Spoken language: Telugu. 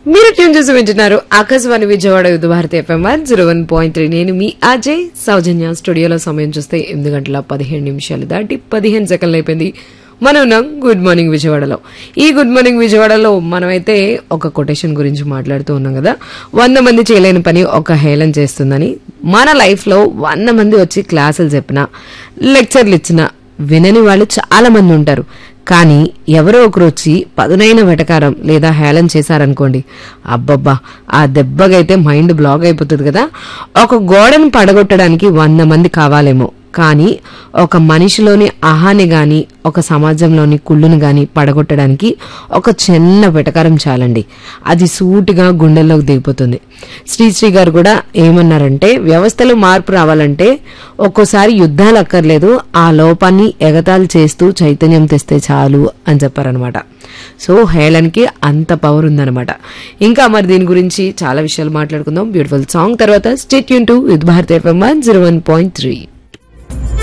మీరు ట్యూన్ చేసి వింటున్నారు ఆకాశవాణి విజయవాడ యుద్ధ భారతి FM one zero one point three నేను మీ అజయ్ సౌజన్య స్టూడియోలో సమయం చూస్తే ఎనిమిది గంటల పదిహేను నిమిషాలు దాటి పదిహేను సెకండ్లు అయిపోయింది మనం ఉన్నాం గుడ్ మార్నింగ్ విజయవాడలో ఈ గుడ్ మార్నింగ్ విజయవాడలో మనమైతే ఒక కొటేషన్ గురించి మాట్లాడుతూ ఉన్నాం కదా వంద మంది చేయలేని పని ఒక హేళన చేస్తుందని మన లైఫ్ లో వంద మంది వచ్చి క్లాసులు చెప్పినా లెక్చర్లు ఇచ్చినా వినని వాళ్ళు చాలా మంది ఉంటారు కానీ ఎవరో ఒకరు వచ్చి పదునైన వెటకారం లేదా హేళన చేశారనుకోండి అబ్బబ్బా ఆ దెబ్బకైతే మైండ్ బ్లాక్ అయిపోతుంది కదా ఒక గోడను పడగొట్టడానికి వంద మంది కావాలేమో కానీ ఒక మనిషిలోని అహాని గాని ఒక సమాజంలోని కుళ్ళును గాని పడగొట్టడానికి ఒక చిన్న వెటకారం చాలండి అది సూటిగా గుండెల్లోకి దిగిపోతుంది శ్రీశ్రీ గారు కూడా ఏమన్నారంటే వ్యవస్థలో మార్పు రావాలంటే ఒక్కోసారి యుద్ధాలు అక్కర్లేదు ఆ లోపాన్ని ఎగతాళి చేస్తూ చైతన్యం తెస్తే చాలు అని చెప్పారనమాట సో హేళన్కి అంత పవర్ ఉందన్నమాట ఇంకా మరి దీని గురించి చాలా విషయాలు మాట్లాడుకుందాం బ్యూటిఫుల్ సాంగ్ తర్వాత స్టేట్ యూన్ to with Bharat FM one zero one point three